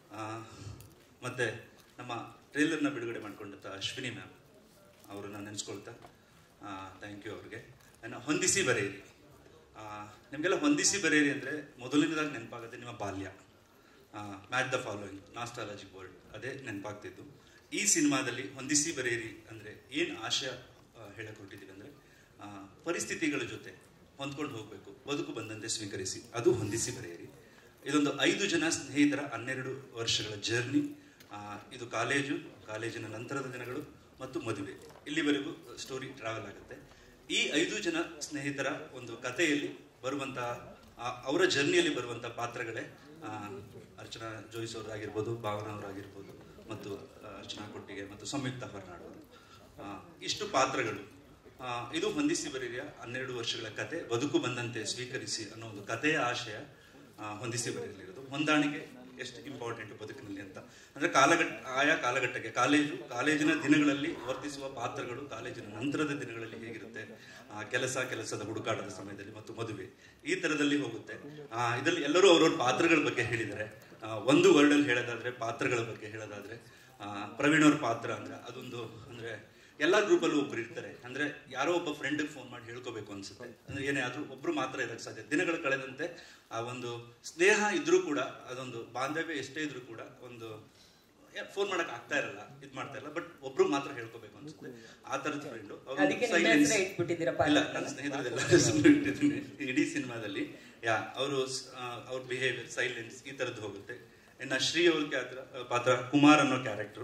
ಆ, ಮತ್ತೆ ನಮ್ಮ ಟ್ರೇಲರ್ನ ಬಿಡುಗಡೆ ಮಾಡ್ಕೊಂಡಂಥ ಅಶ್ವಿನಿ ಮ್ಯಾಮ್ ಅವರನ್ನ ನೆನೆಸ್ಕೊಳ್ತಾ ಥ್ಯಾಂಕ್ ಯು ಅವ್ರಿಗೆ ಇನ್ನು ಹೊಂದಿಸಿ ಬರೆಯಿರಿ ಆ, ನಿಮಗೆಲ್ಲ ಹೊಂದಿಸಿ ಬರೆಯಿರಿ ಅಂದರೆ ಮೊದಲನೇದಾಗಿ ನೆನಪಾಗುತ್ತೆ ನಿಮ್ಮ ಬಾಲ್ಯ match the following nostalgic world ಅದೇ ನೆನಪಾಗ್ತಿದ್ದು ಈ ಸಿನಿಮಾದಲ್ಲಿ ಹೊಂದಿಸಿ ಬರೆಯಿರಿ ಅಂದರೆ ಏನು ಆಶಯ ಆ, ಹೇಳಕ್ ಹೊರಟಿದ್ದೀವಿ ಅಂದರೆ ಪರಿಸ್ಥಿತಿಗಳ ಜೊತೆ ಹೊಂದ್ಕೊಂಡು ಹೋಗಬೇಕು ಬದುಕು ಬಂದಂತೆ ಸ್ವೀಕರಿಸಿ ಅದು ಹೊಂದಿಸಿ ಬರೆಯಿರಿ ಇದೊಂದು ಐದು ಜನ ಸ್ನೇಹಿತರ ಹನ್ನೆರಡು ವರ್ಷಗಳ ಜರ್ನಿ ಇದು ಕಾಲೇಜು ಕಾಲೇಜಿನ ನಂತರದ ದಿನಗಳು ಮತ್ತು ಮದುವೆ ಇಲ್ಲಿವರೆಗೂ ಸ್ಟೋರಿ ಟ್ರಾವೆಲ್ ಆಗುತ್ತೆ ಈ ಐದು ಜನ ಸ್ನೇಹಿತರ ಒಂದು ಕಥೆಯಲ್ಲಿ ಬರುವಂತಹ ಆ- ಅವರ ಜರ್ನಿಯಲ್ಲಿ ಬರುವಂಥ ಪಾತ್ರಗಳೇ ಆ, ಅರ್ಚನಾ ಜೋಯಿಸ್ ಅವರಾಗಿರ್ಬೋದು ಭಾವನಾ ಅವರಾಗಿರ್ಬೋದು ಮತ್ತು ಆ, ಅರ್ಚನಾ ಕೊಟ್ಟಿಗೆ ಮತ್ತು ಸಂಯುಕ್ತ ಹೊರನಾಡು ಅವರು ಆ, ಇಷ್ಟು ಪಾತ್ರಗಳು ಆ, ಇದು ಹೊಂದಿಸಿ ಬರೆಯ ಹನ್ನೆರಡು ವರ್ಷಗಳ ಕತೆ ಬದುಕು ಬಂದಂತೆ ಸ್ವೀಕರಿಸಿ ಅನ್ನೋ ಒಂದು ಕಥೆಯ ಆಶಯ ಆ, ಹೊಂದಿಸಿ ಬರೆಯಲಿರೋದು ಹೊಂದಾಣಿಕೆ ಎಷ್ಟು ಇಂಪಾರ್ಟೆಂಟ್ ಬದುಕಿನಲ್ಲಿ ಅಂತ ಅಂದ್ರೆ ಕಾಲಘಟ್ಟ ಆಯಾ ಕಾಲಘಟ್ಟಕ್ಕೆ ಕಾಲೇಜು ಕಾಲೇಜಿನ ದಿನಗಳಲ್ಲಿ ವರ್ತಿಸುವ ಪಾತ್ರಗಳು ಕಾಲೇಜಿನ ನಂತರದ ದಿನಗಳಲ್ಲಿ ಹೇಗಿರುತ್ತೆ ಆ, ಕೆಲಸ ಕೆಲಸದ ಹುಡುಕಾಟದ ಸಮಯದಲ್ಲಿ ಮತ್ತು ಮದುವೆ ಈ ತರದಲ್ಲಿ ಹೋಗುತ್ತೆ ಆ, ಇದರಲ್ಲಿ ಎಲ್ಲರೂ ಅವ್ರವ್ರ ಪಾತ್ರಗಳ ಬಗ್ಗೆ ಹೇಳಿದ್ದಾರೆ ಆ, ಒಂದು ವರ್ಡಲ್ಲಿ ಹೇಳೋದಾದ್ರೆ ಪಾತ್ರಗಳ ಬಗ್ಗೆ ಹೇಳೋದಾದ್ರೆ ಆ, ಪ್ರವೀಣ್ ಅವ್ರ ಪಾತ್ರ ಅಂದ್ರೆ ಅದೊಂದು ಅಂದ್ರೆ ಎಲ್ಲಾ ಗ್ರೂಪಲ್ಲೂ ಒಬ್ರು ಇರ್ತಾರೆ ಅಂದ್ರೆ ಯಾರೋ ಒಬ್ಬ ಫ್ರೆಂಡ್ ಫೋನ್ ಮಾಡಿ ಹೇಳ್ಕೋಬೇಕು ಅನ್ಸುತ್ತೆ ಅಂದ್ರೆ ಏನೇ ಆದ್ರೂ ಒಬ್ರು ಮಾತ್ರ ಇರಕ್ ಸಾಧ್ಯ ದಿನಗಳು ಕಳೆದಂತೆ ಆ ಒಂದು ಸ್ನೇಹ ಇದ್ರೂ ಕೂಡ ಅದೊಂದು ಬಾಂಧವ್ಯ ಎಷ್ಟೇ ಇದ್ರೂ ಕೂಡ ಒಂದು ಫೋನ್ ಮಾಡಕ್ ಆಗ್ತಾ ಇರಲ್ಲ ಇದ್ ಮಾಡ್ತಾ ಇಲ್ಲ ಬಟ್ ಒಬ್ರು ಮಾತ್ರ ಹೇಳ್ಕೋಬೇಕು ಅನ್ಸುತ್ತೆ ಆ ತರದ ಫ್ರೆಂಡು ಅದಕ್ಕೆ ನಿಮ್ಮ ಹೆಸರೇ ಇಟ್ಬಿಟ್ಟಿದ್ದೀರಾ ಇಲ್ಲ ಪಾತ್ರಕ್ಕೆ? ನನ್ನ ಸ್ನೇಹಿತರೆಲ್ಲ ಹೆಸರು ಇಟ್ಟಿದ್ದೀನಿ ಇಡೀ ಸಿನಿಮಾದಲ್ಲಿ ಯಾ ಅವರು ಅವ್ರ ಬಿಹೇವಿಯರ್ ಸೈಲೆನ್ಸ್ ಈ ತರದ್ದು ಹೋಗುತ್ತೆ ಇನ್ನು ಶ್ರೀ ಅವ್ರ ಕ್ಯಾತ್ರ ಪಾತ್ರ ಕುಮಾರ್ ಅನ್ನೋ ಕ್ಯಾರೆಕ್ಟರ್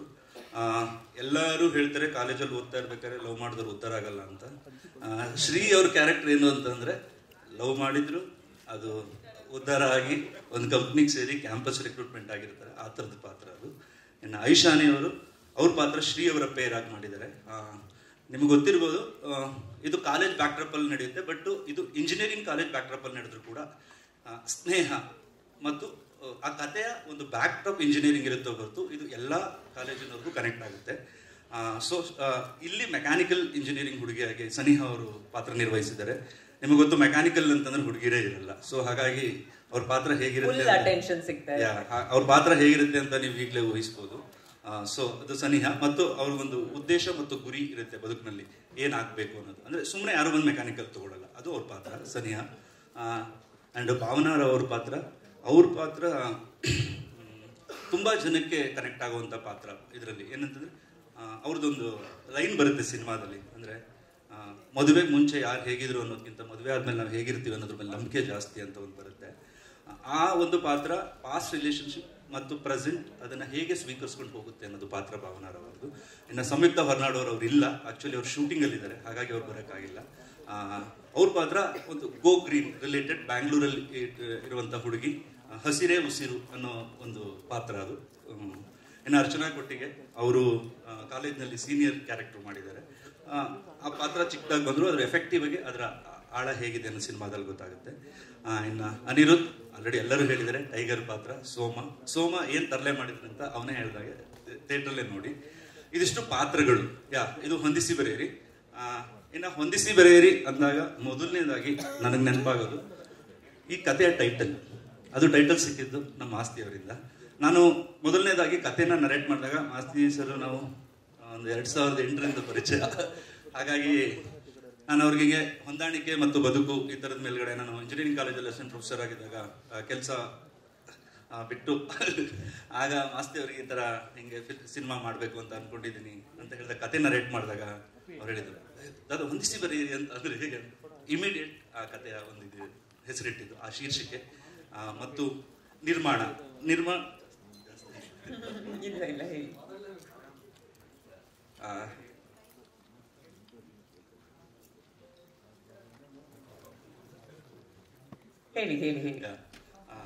ಎಲ್ಲರೂ ಹೇಳ್ತಾರೆ ಕಾಲೇಜಲ್ಲಿ ಓದ್ತಾ ಇರ್ಬೇಕಾದ್ರೆ ಲವ್ ಮಾಡಿದ್ರು ಉದ್ಧಾರ ಆಗಲ್ಲ ಅಂತ ಆ, ಶ್ರೀ ಅವ್ರ ಕ್ಯಾರೆಕ್ಟರ್ ಏನು ಅಂತಂದ್ರೆ ಲವ್ ಮಾಡಿದ್ರು ಅದು ಉದ್ಧಾರ ಆಗಿ ಒಂದು ಕಂಪ್ನಿಗೆ ಸೇರಿ ಕ್ಯಾಂಪಸ್ ರಿಕ್ರೂಟ್ಮೆಂಟ್ ಆಗಿರ್ತಾರೆ ಆ ಥರದ ಪಾತ್ರ ಅದು ಇನ್ನು ಐಶಾನಿ ಅವರು ಅವ್ರ ಪಾತ್ರ ಶ್ರೀ ಅವರ ಪೇರ್ ಆಗಿ ಮಾಡಿದ್ದಾರೆ ಆ, ನಿಮ್ಗೆ ಗೊತ್ತಿರ್ಬೋದು ಆ, ಇದು ಕಾಲೇಜ್ ಬ್ಯಾಕ್ಡ್ರಾಪ್ ಅಲ್ಲಿ ನಡೆಯುತ್ತೆ ಬಟ್ ಇದು ಇಂಜಿನಿಯರಿಂಗ್ ಕಾಲೇಜ್ ಬ್ಯಾಕ್ಡ್ರಾಪ್ ಅಲ್ಲಿ ನಡೆದ್ರು ಕೂಡ ಆ, ಸ್ನೇಹ ಮತ್ತು ಆ, ಆ ಕಥೆಯ ಒಂದು ಬ್ಯಾಕ್ಡ್ರಾಪ್ ಇಂಜಿನಿಯರಿಂಗ್ ಇರುತ್ತೆ ಹೊರತು ಇದು ಎಲ್ಲ ಕಾಲೇಜಿನವ್ರಿಗೂ ಕನೆಕ್ಟ್ ಆಗುತ್ತೆ ಸೊ ಇಲ್ಲಿ ಮೆಕ್ಯಾನಿಕಲ್ ಇಂಜಿನಿಯರಿಂಗ್ ಹುಡುಗಿಯಾಗಿ ಸನಿಹಾ ಅವರು ಪಾತ್ರ ನಿರ್ವಹಿಸಿದ್ದಾರೆ ನಿಮಗೆ ಗೊತ್ತು ಮೆಕ್ಯಾನಿಕಲ್ ಅಂತಂದ್ರೆ ಹುಡುಗಿರೇ ಇರಲ್ಲ ಸೊ ಹಾಗಾಗಿ ಅವ್ರ ಪಾತ್ರ ಹೇಗಿರುತ್ತೆ ಫುಲ್ ಅಂತ- ಅಟೆನ್ಷನ್ ಸಿಗ್ತಾ ಇದೆ ಯಾ, ಆ- ಅವ್ರ ಪಾತ್ರ ಹೇಗಿರುತ್ತೆ ಅಂತ ನೀವು ಈಗಲೇ ಊಹಿಸ್ಬೋದು ಸೊ ಅದು ಸನಿಹ ಮತ್ತು ಅವ್ರ ಒಂದು ಉದ್ದೇಶ ಮತ್ತು ಗುರಿ ಇರುತ್ತೆ ಬದುಕಿನಲ್ಲಿ ಏನಾಗಬೇಕು ಅನ್ನೋದು ಅಂದ್ರೆ ಸುಮ್ಮನೆ ಯಾರೋ ಒಂದು ಮೆಕ್ಯಾನಿಕಲ್ ತಗೊಳ್ಳಲ್ಲ ಅದು ಅವ್ರ ಪಾತ್ರ ಸನಿಹ ಅಂಡ್ ಭಾವನಾರ ಅವ್ರ ಪಾತ್ರ ಅವ್ರ ಪಾತ್ರ ಮ್, ತುಂಬಾ ಜನಕ್ಕೆ ಕನೆಕ್ಟ್ ಆಗುವಂತ ಪಾತ್ರ ಇದರಲ್ಲಿ ಏನಂತಂದ್ರೆ ಆ, ಅವ್ರದ್ದೊಂದು ಲೈನ್ ಬರುತ್ತೆ ಸಿನಿಮಾದಲ್ಲಿ ಅಂದ್ರೆ ಆ, ಮದುವೆಗೆ ಮುಂಚೆ ಯಾರು ಹೇಗಿದ್ರು ಅನ್ನೋದಕ್ಕಿಂತ ಮದುವೆ ಆದ್ಮೇಲೆ ನಾವು ಹೇಗಿರ್ತೀವಿ ಅನ್ನೋದ್ರ ಮೇಲೆ ನಂಬಿಕೆ ಜಾಸ್ತಿ ಅಂತ ಒಂದು ಬರುತ್ತೆ ಆ ಒಂದು ಪಾತ್ರ ಪಾಸ್ಟ್ ರಿಲೇಶನ್ಶಿಪ್ ಮತ್ತು ಪ್ರೆಸೆಂಟ್ ಅದನ್ನ ಹೇಗೆ ಸ್ವೀಕರಿಸ್ಕೊಂಡು ಹೋಗುತ್ತೆ ಅನ್ನೋದು ಪಾತ್ರ ಭಾವನಾರ್ ಅವರದು ಇನ್ನು ಸಂಯುಕ್ತ ಹೊರನಾಡು ಅವ್ರು ಇಲ್ಲ ಆಕ್ಚುಲಿ ಅವ್ರು ಶೂಟಿಂಗ್ ಅಲ್ಲಿ ಇದ್ದಾರೆ ಹಾಗಾಗಿ ಅವ್ರು ಬರೋಕ್ಕಾಗಿಲ್ಲ ಆ, ಅವ್ರ ಪಾತ್ರ ಒಂದು ಗೋ ಗ್ರೀನ್ ರಿಲೇಟೆಡ್ ಬ್ಯಾಂಗ್ಳೂರಲ್ಲಿ ಇಟ್- ಇರುವಂತ ಹುಡುಗಿ ಆ, ಹಸಿರೇ ಉಸಿರು ಅನ್ನೋ ಒಂದು ಪಾತ್ರ ಅದು ಹ್ಮ್. ಇನ್ನು ಅರ್ಚನಾ ಕೊಟ್ಟಿಗೆ ಅವರು ಕಾಲೇಜ್ನಲ್ಲಿ ಸೀನಿಯರ್ ಕ್ಯಾರೆಕ್ಟರ್ ಮಾಡಿದ್ದಾರೆ ಆ, ಆ ಪಾತ್ರ ಚಿಕ್ಕದಾಗಿ ಬಂದ್ರು ಅದ್ರ ಎಫೆಕ್ಟಿವ್ ಆಗಿ ಅದರ ಆಳ ಹೇಗಿದೆ ಅನ್ನೋ ಸಿನಿಮಾದಲ್ಲಿ ಗೊತ್ತಾಗುತ್ತೆ ಆ, ಇನ್ನ ಅನಿರುದ್ಧ್ ಆಲ್ರೆಡಿ ಎಲ್ಲರೂ ಹೇಳಿದ್ದಾರೆ ಟೈಗರ್ ಪಾತ್ರ ಸೋಮ ಸೋಮ ಏನ್ ತರಲೆ ಮಾಡಿದ್ರು ಅಂತ ಅವನೇ ಹೇಳಿದಾಗೆ ಥಿಯೇಟ್ರಲ್ಲೇ ನೋಡಿ ಇದಿಷ್ಟು ಪಾತ್ರಗಳು ಯಾ ಇದು ಹೊಂದಿಸಿ ಬರೆಯಿರಿ ಆ, ಇನ್ನ ಹೊಂದಿಸಿ ಬರೆಯಿರಿ ಅಂದಾಗ ಮೊದಲನೇದಾಗಿ ನನಗೆ ನೆನಪಾಗೋದು ಈ ಕಥೆಯ ಟೈಟಲ್ ಅದು ಟೈಟಲ್ ಸಿಕ್ಕಿದ್ದು ನಮ್ಮ ಮಾಸ್ತಿ ಅವರಿಂದ ನಾನು ಮೊದಲನೇದಾಗಿ ಕಥೆನ ನರೇಟ್ ಮಾಡಿದಾಗ ಮಾಸ್ತಿ ಸರ್ ನಾವು ಒಂದು ಎರಡ್ ಸಾವಿರದ ಎಂಟರಿಂದ ಪರಿಚಯ ಹಾಗಾಗಿ ನಾನು ಅವ್ರಿಗೆ ಹೊಂದಾಣಿಕೆ ಮತ್ತು ಬದುಕು ಈ ಥರದ ಮೇಲ್ಗಡೆ ನಾನು ಇಂಜಿನಿಯರಿಂಗ್ ಕಾಲೇಜಲ್ಲಿ ಅಸಿಸ್ಟೆಂಟ್ ಪ್ರೊಫೆಸರ್ ಆಗಿದ್ದಾಗ ಕೆಲಸ ಬಿಟ್ಟು ಆಗ ಮಾಸ್ತಿ ಅವರಿಗೆ ಈ ಥರ ಹಿಂಗೆ ಸಿನಿಮಾ ಮಾಡಬೇಕು ಅಂತ ಅನ್ಕೊಂಡಿದ್ದೀನಿ ಅಂತ ಹೇಳಿದ ಕತೆ ನರೇಟ್ ಮಾಡಿದಾಗ ಅವ್ರು ಹೇಳಿದ್ರು ಅದು ಹೊಂದಿಸಿ ಬರೀರಿ ಅಂತ ಅಂದ್ರೆ ಹೇಗೆ ಇಮಿಡಿಯೇಟ್ ಆ ಕಥೆಯ ಒಂದು ಇದು ಹೆಸರಿಟ್ಟಿದ್ದು ಆ ಶೀರ್ಷಿಕೆ ಆ, ಮತ್ತು ನಿರ್ಮಾಣ ನಿರ್ಮಾಣ ಇಲ್ಲ ಇಲ್ಲ ಹೇಳಿ ಆ, ಹೇಳಿ ಹೇಳಿ ಹೇಳಿ ಆ,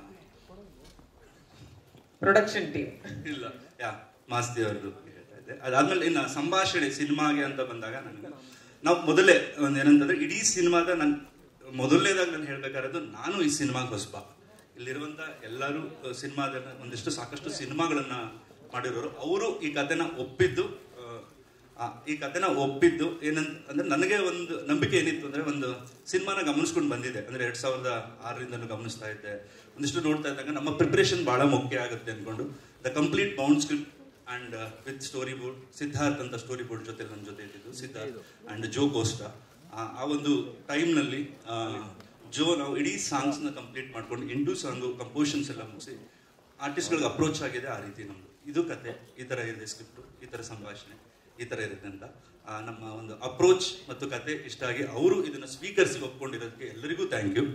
ಪ್ರೊಡಕ್ಷನ್ ಟೀಮ್ ಇಲ್ಲ ಯಾ ಮಾಸ್ತಿ ಅವ್ರದ್ದು ಹೇಳ್ತಾ ಇದ್ದೆ ಅದಾದ್ಮೇಲೆ ಇನ್ನು ಸಂಭಾಷಣೆ ಸಿನಿಮಾಗೆ ಅಂತ ಬಂದಾಗ ನನಗೆ ನಾವು ಮೊದಲೇ ಒಂದು ಏನಂತಂದ್ರೆ ಇಡೀ ಸಿನಿಮಾದ ನನ್ ಮೊದಲನೇದಾಗಿ ನಾನು ಹೇಳ್ಬೇಕಾಗಿರೋದು ನಾನು ಈ ಸಿನಿಮಾಗೆ ಹೊಸಬ ಇಲ್ಲಿರುವಂತ ಎಲ್ಲರೂ ಸಿನಿಮಾದ ಒಂದಿಷ್ಟು ಸಾಕಷ್ಟು ಸಿನಿಮಾಗಳನ್ನ ಮಾಡಿರೋರು ಅವರು ಈ ಕಥೆನ ಒಪ್ಪಿದ್ದು ಆ, ಆ, ಈ ಕಥೆನ ಒಪ್ಪಿದ್ದು ಏನಂತ ಅಂದ್ರೆ ನನಗೆ ಒಂದು ನಂಬಿಕೆ ಏನಿತ್ತು ಅಂದ್ರೆ ಒಂದು ಸಿನಿಮಾನ ಗಮನಿಸ್ಕೊಂಡು ಬಂದಿದೆ ಅಂದ್ರೆ ಎರಡ್ ಸಾವಿರದ ಆರರಿಂದನೂ ಗಮನಿಸ್ತಾ ಇದ್ದೆ ಒಂದಿಷ್ಟು ನೋಡ್ತಾ ಇದ್ದಾಗ ನಮ್ಮ ಪ್ರಿಪರೇಷನ್ ಬಹಳ ಮುಖ್ಯ ಆಗುತ್ತೆ ಅನ್ಕೊಂಡು the complete bound script and with story board Siddharth ಅಂತ ಸ್ಟೋರಿ ಬೋರ್ಡ್ ಜೊತೆ ನನ್ನ ಜೊತೆ ಇದ್ದಿದ್ದು ಸಿದ್ಧಾರ್ಥ್ ಅಂಡ್ ಜೋ ಕೋಸ್ಟಾ ಆ- ಆ ಒಂದು ಟೈಮ್ನಲ್ಲಿ ಜೋ ನಾವು ಇಡೀ ಸಾಂಗ್ಸ್ನ ಕಂಪ್ಲೀಟ್ ಮಾಡ್ಕೊಂಡು ಎಂಟು ಸಾಂಗು ಕಂಪೋಷನ್ಸ್ ಎಲ್ಲ ಮುಗಿಸಿ ಆರ್ಟಿಸ್ಟ್ಗಳಿಗೆ ಅಪ್ರೋಚ್ ಆಗಿದೆ ಆ ರೀತಿ ನಮ್ಮದು ಇದು ಕತೆ ಈ ಥರ ಇದೆ ಸ್ಕ್ರಿಪ್ಟು ಈ ಥರ ಸಂಭಾಷಣೆ ಈ ಥರ ಇರುತ್ತೆ ಅಂತ ಆ, ನಮ್ಮ ಒಂದು ಅಪ್ರೋಚ್ ಮತ್ತು ಕತೆ ಇಷ್ಟ ಆಗಿ ಅವರು ಇದನ್ನು ಸ್ವೀಕರಿಸಿ ಒಪ್ಕೊಂಡಿರೋದಕ್ಕೆ ಎಲ್ಲರಿಗೂ ಥ್ಯಾಂಕ್ ಯು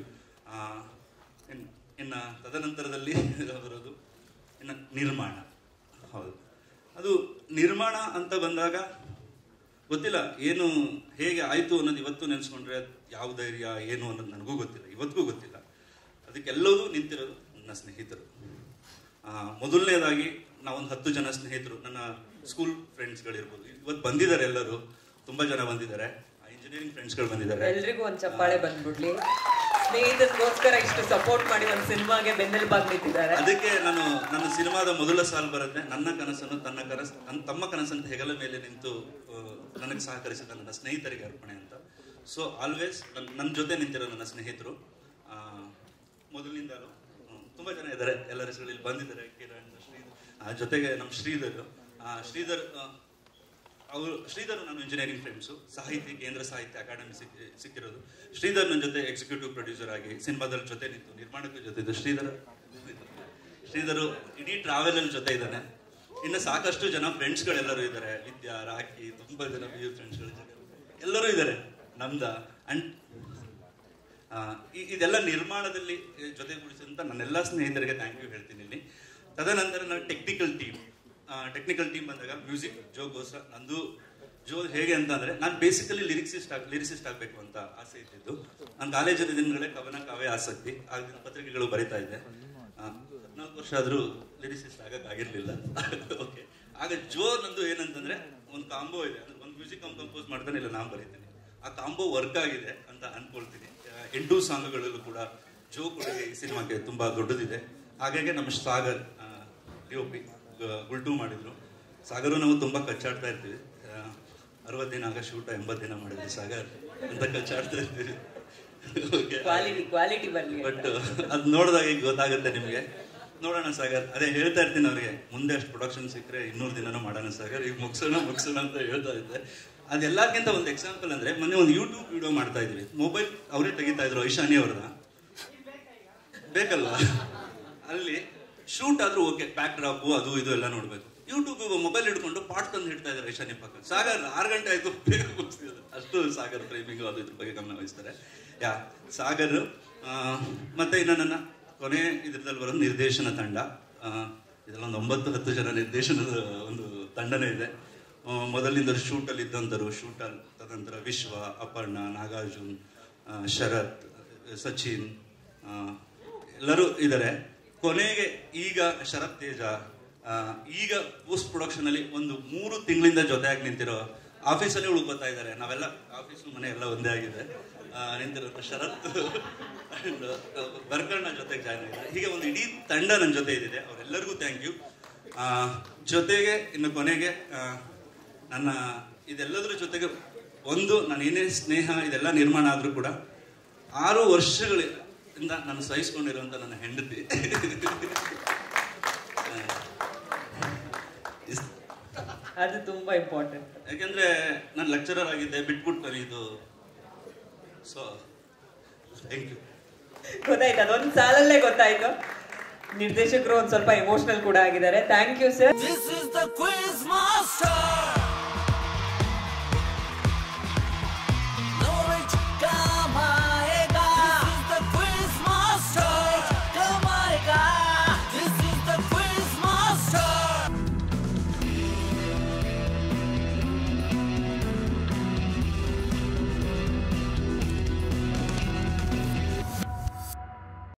ಇನ್ನು ತದನಂತರದಲ್ಲಿ ಬರೋದು ಇನ್ನು ನಿರ್ಮಾಣ ಹೌದು ಅದು ನಿರ್ಮಾಣ ಅಂತ ಬಂದಾಗ ಗೊತ್ತಿಲ್ಲ ಏನು ಹೇಗೆ ಆಯಿತು ಅನ್ನೋದು ಇವತ್ತು ನೆನೆಸ್ಕೊಂಡ್ರೆ ಯಾವ ಧೈರ್ಯ ಏನು ಅನ್ನೋದು ನನಗೂ ಗೊತ್ತಿಲ್ಲ ಇವತ್ತಿಗೂ ಗೊತ್ತಿಲ್ಲ ಅದಕ್ಕೆಲ್ಲವೂ ನಿಂತಿರೋದು ನನ್ನ ಸ್ನೇಹಿತರು ಆ, ಮೊದಲನೇದಾಗಿ ನಾವೊಂದು ಹತ್ತು ಜನ ಸ್ನೇಹಿತರು ನನ್ನ ಸ್ಕೂಲ್ ಫ್ರೆಂಡ್ಸ್ಗಳಿರ್ಬೋದು ಇವತ್ತು ಬಂದಿದ್ದಾರೆ ಎಲ್ಲರೂ ತುಂಬ ಜನ ಬಂದಿದ್ದಾರೆ ಇಂಜಿನಿಯರಿಂಗ್ ಫ್ರೆಂಡ್ಸ್ಗಳು ಬಂದಿದ್ದಾರೆ ಎಲ್ರಿಗೂ ಒಂದ್ ಚಪ್ಪಾಳೆ ಬಂದ್ಬಿಡ್ಲಿ ಸ್ನೇಹಿತರಿಗೋಸ್ಕರ ಇಷ್ಟು ಸಪೋರ್ಟ್ ಮಾಡಿ ಒಂದ್ ಸಿನಿಮಾಗೆ ಬೆನ್ನೆಲುಬಾಗಿ ನಿಂತಿದ್ದಾರೆ ಅದಕ್ಕೆ ನಾನು ನನ್ನ ಸಿನಿಮಾದ ಮೊದಲ ಸಾಲು ಬರುತ್ತೆ ನನ್ನ ಕನಸನ್ನು ತನ್ನ ಕನಸು ನನ್ನ ತಮ್ಮ ಕನಸಂತ ಹೆಗಲ ಮೇಲೆ ನಿಂತು ಆ, ನನಗೆ ಸಹಕರಿಸಿದ ನನ್ನ ಸ್ನೇಹಿತರಿಗೆ ಅರ್ಪಣೆ ಅಂತ ಸೊ ಆಲ್ವೇಸ್ ನನ್ನ ಜೊತೆ ನಿಂತಿರೋ ನನ್ನ ಸ್ನೇಹಿತರು ಆ, ಮೊದಲಿನಿಂದಲೂ ಹ್ಮ್, ತುಂಬಾ ಜನ ಇದ್ದಾರೆ ಎಲ್ಲರ ಹೆಸರು ಇಲ್ಲಿ ಬಂದಿದ್ದಾರೆ ಕಿರಣ್ ಶ್ರೀಧರ್ ಆ, ಜೊತೆಗೆ ನಮ್ಮ ಶ್ರೀಧರ್ ಆ, ಶ್ರೀಧರ್ ಆ, ಅವರು ಶ್ರೀಧರ್ ನಾನು ಇಂಜಿನಿಯರಿಂಗ್ ಫ್ರೆಂಡ್ಸು ಸಾಹಿತಿ ಕೇಂದ್ರ ಸಾಹಿತ್ಯ ಅಕಾಡೆಮಿ ಸಿಕ್ಕಿ ಸಿಕ್ಕಿರೋದು ಶ್ರೀಧರ್ ನನ್ನ ಜೊತೆ ಎಕ್ಸಿಕ್ಯೂಟಿವ್ ಪ್ರೊಡ್ಯೂಸರ್ ಆಗಿ ಸಿನಿಮಾದಲ್ಲಿ ಜೊತೆ ನಿಂತು ನಿರ್ಮಾಣಕ್ಕೆ ಜೊತೆ ಇದ್ದು ಶ್ರೀಧರ್ ಶ್ರೀಧರು ಇಡೀ ಟ್ರಾವೆಲ್ ಅಲ್ಲಿ ಜೊತೆ ಇದ್ದಾನೆ ಇನ್ನು ಸಾಕಷ್ಟು ಜನ ಫ್ರೆಂಡ್ಸ್ಗಳೆಲ್ಲರೂ ಇದ್ದಾರೆ ವಿದ್ಯಾ ರಾಕಿ ತುಂಬಾ ಜನ ಪಿ ಯು ಫ್ರೆಂಡ್ಸ್ಗಳು ಎಲ್ಲರೂ ಇದ್ದಾರೆ ನಮ್ದ ಅಂಡ್ ಆ, ಇ- ಇದೆಲ್ಲ ನಿರ್ಮಾಣದಲ್ಲಿ ಜೊತೆಗೂಡಿಸಿದಂತ ನನ್ನೆಲ್ಲ ಸ್ನೇಹಿತರಿಗೆ ಥ್ಯಾಂಕ್ ಯು ಹೇಳ್ತೀನಿ ಇಲ್ಲಿ ತದನಂತರ ನಾನು ಟೆಕ್ನಿಕಲ್ ಟೀಮ್ ಟೆಕ್ನಿಕಲ್ ಟೀಮ್ ಬಂದಾಗ ಮ್ಯೂಸಿಕ್ ಜೋ ಗೋಸ್ರ ನಂದು ಜೋ ಹೇಗೆ ಅಂತ ಅಂದ್ರೆ ನಾನು ಬೇಸಿಕಲಿ ಲಿರಿಕ್ಸಿಸ್ಟ್ ಆಗ್ ಲಿರಿಸಿಸ್ಟ್ ಆಗಬೇಕು ಅಂತ ಆಸೆ ಇದ್ದಿದ್ದು ನಾನು ಕಾಲೇಜಿನ ದಿನಗಳೇ ಕವನ ಕಾವ್ಯ ಆಸಕ್ತಿ ಆಗ ಪತ್ರಿಕೆಗಳು ಬರಿತಾ ಇದ್ದೆ ಆ, ಹದಿನಾಲ್ಕು ವರ್ಷ ಆದರೂ ಲಿರಿಸಿಸ್ಟ್ ಆಗಕ್ಕಾಗಿರ್ಲಿಲ್ಲ ಓಕೆ ಆಗ ಜೋ ನಂದು ಏನಂತಂದ್ರೆ ಒಂದು ಕಾಂಬೋ ಇದೆ ಅಂದ್ರೆ ಒಂದು ಮ್ಯೂಸಿಕ್ ಕಂಪೋಸ್ ಮಾಡ್ತಾನೆ ಇಲ್ಲ ನಾನು ಬರೀತೀನಿ ಆ ಕಾಂಬೋ ವರ್ಕ್ ಆಗಿದೆ ಅಂತ ಅನ್ಕೊಳ್ತೀನಿ ಆ, ಎಂಟು ಸಾಂಗ್ಗಳಲ್ಲೂ ಕೂಡ ಜೋ ಕೊಡುಗೆ ಈ ಸಿನಿಮಾಕ್ಕೆ ತುಂಬಾ ದೊಡ್ಡದಿದೆ ಹಾಗಾಗಿ ನಮ್ಮ ಸಾಗರ್ ಡಿ ಒ ಪಿ ಗುಲ್ಟು ಮಾಡಿದ್ರು ಸಾಗರು ನಾವು ತುಂಬಾ ಕಚ್ಚಾಡ್ತಾ ಇರ್ತೀವಿ ಅರವತ್ತು ದಿನ ಆಗ ಶೂಟ ಎಂಬತ್ತು ದಿನ ಮಾಡಿದ್ವಿ ಸಾಗರ್ ಅಂತ ಕಚ್ಚಾಡ್ತಾ ಇರ್ತೀವಿ ಓಕೆ ಕ್ವಾಲಿಟಿ ಕ್ವಾಲಿಟಿ ಬರ್ಲಿ ಬಟ್ ಅದ್ ನೋಡಿದಾಗ ಈಗ ಗೊತ್ತಾಗುತ್ತೆ ನಿಮ್ಗೆ ನೋಡೋಣ ಸಾಗರ್ ಅದೇ ಹೇಳ್ತಾ ಇರ್ತೀನಿ ಅವ್ರಿಗೆ ಮುಂದೆ ಅಷ್ಟು ಪ್ರೊಡಕ್ಷನ್ ಸಿಕ್ಕರೆ ಇನ್ನೂರು ದಿನನೂ ಮಾಡೋಣ ಸಾಗರ್ ಈಗ ಮುಗಿಸೋಣ ಮುಗಿಸೋಣ ಅಂತ ಹೇಳ್ತಾ ಇದ್ದೆ ಅದೆಲ್ಲಕ್ಕಿಂತ ಒಂದು ಎಕ್ಸಾಂಪಲ್ ಅಂದ್ರೆ ಮೊನ್ನೆ ಒಂದು ಯೂಟ್ಯೂಬ್ ವಿಡಿಯೋ ಮಾಡ್ತಾ ಇದ್ವಿ ಮೊಬೈಲ್ ಅವರೇ ತೆಗಿತಾ ಇದ್ರು ಐಶಾನಿ ಅವ್ರನ್ನ ಬೇಕಲ್ವಾ ಅಲ್ಲಿ ಶೂಟ್ ಆದ್ರೂ ಓಕೆ ಬ್ಯಾಕ್ ಡ್ರಾಪ್ ಅದು ಇದು ಎಲ್ಲ ನೋಡ್ಬೇಕು ಯೂಟ್ಯೂಬ್ ಮೊಬೈಲ್ ಹಿಡ್ಕೊಂಡು ಪಾಟ್ ತಂದು ಹಿಡ್ತಾ ಇದ್ದಾರೆ ಐಶಾನಿ ಪಕ್ಕ ಸಾಗರ್ ಆರು ಗಂಟೆ ಆಯ್ತು ಬೇಗ ಮುಗಿಸ್ತಿದ್ದಾರೆ ಅಷ್ಟು ಸಾಗರ್ ಪ್ರೇಮಿಗೂ ಅದು ಇದ್ರ ಬಗ್ಗೆ ಗಮನ ವಹಿಸ್ತಾರೆ ಯಾ ಸಾಗರ್ ಆ, ಮತ್ತೆ ಇನ್ನು ನನ್ನ ಕೊನೆ ಇದ್ರದಲ್ಲಿ ಬರೋದು ನಿರ್ದೇಶನ ತಂಡ ಆ, ಇದರಲ್ಲಿ ಒಂದು ಒಂಬತ್ತು ಹತ್ತು ಜನ ನಿರ್ದೇಶನದ ಒಂದು ತಂಡನೇ ಇದೆ ಆ, ಮೊದಲಿನಿಂದ ಶೂಟಲ್ಲಿ ಇದ್ದಂಥರು ಶೂಟಲ್ ತದನಂತರ ವಿಶ್ವ ಅಪರ್ಣ ನಾಗಾರ್ಜುನ್ ಆ, ಶರತ್ ಸಚಿನ್ ಆ, ಎಲ್ಲರೂ ಇದ್ದಾರೆ ಕೊನೆಗೆ ಈಗ ಶರತ್ ತೇಜ ಆ, ಈಗ ಪೋಸ್ಟ್ ಪ್ರೊಡಕ್ಷನ್ ಅಲ್ಲಿ ಒಂದು ಮೂರು ತಿಂಗಳಿಂದ ಜೊತೆಯಾಗಿ ನಿಂತಿರೋ ಆಫೀಸಲ್ಲಿ ಉಳ್ಕೋತಾ ಇದ್ದಾರೆ ನಾವೆಲ್ಲ ಆಫೀಸು ಮನೆ ಎಲ್ಲ ಒಂದೇ ಆಗಿದೆ ಆ, ನಿಂತಿರೋ ಶರತ್ and, ಆ, ಬರ್ಕಣ್ಣ ಜೊತೆಗೆ ಜಾಯ್ನ್ ಆಗಿದ್ದಾರೆ ಹೀಗೆ ಒಂದು ಇಡೀ ತಂಡ ನನ್ನ ಜೊತೆ ಇದಿದೆ ಅವರೆಲ್ಲರಿಗೂ ಥ್ಯಾಂಕ್ ಯು ಜೊತೆಗೆ ಇನ್ನು ಕೊನೆಗೆ ಆ, ನನ್ನ ಇದೆಲ್ಲದರ ಜೊತೆಗೆ ಒಂದು ನಾನು ಏನೇ ಸ್ನೇಹ ಇದೆಲ್ಲ ನಿರ್ಮಾಣ ಆದ್ರೂ ಕೂಡ ಆರು ವರ್ಷಗಳಿಂದ ನಾನು ಸಹಿಸ್ಕೊಂಡಿರುವಂತ ನನ್ನ ಹೆಂಡತಿ ಇಸ್- ಅದು ತುಂಬಾ ಇಂಪಾರ್ಟೆಂಟ್ ಯಾಕೆಂದ್ರೆ ನಾನು ಲೆಕ್ಚರರ್ ಆಗಿದ್ದೆ ಬಿಟ್ಬಿಟ್ಟು ನಾನು ಇದು ಸೊ ಥ್ಯಾಂಕ್ ಯು ಗೊತ್ತಾಯ್ತು ಅದೊಂದು ಸಾಲಲ್ಲೇ ಗೊತ್ತಾಯ್ತು ನಿರ್ದೇಶಕರು ಒಂದ್ ಸ್ವಲ್ಪ ಎಮೋಷನಲ್ ಕೂಡ ಆಗಿದ್ದಾರೆ thank you sir This is the quiz master.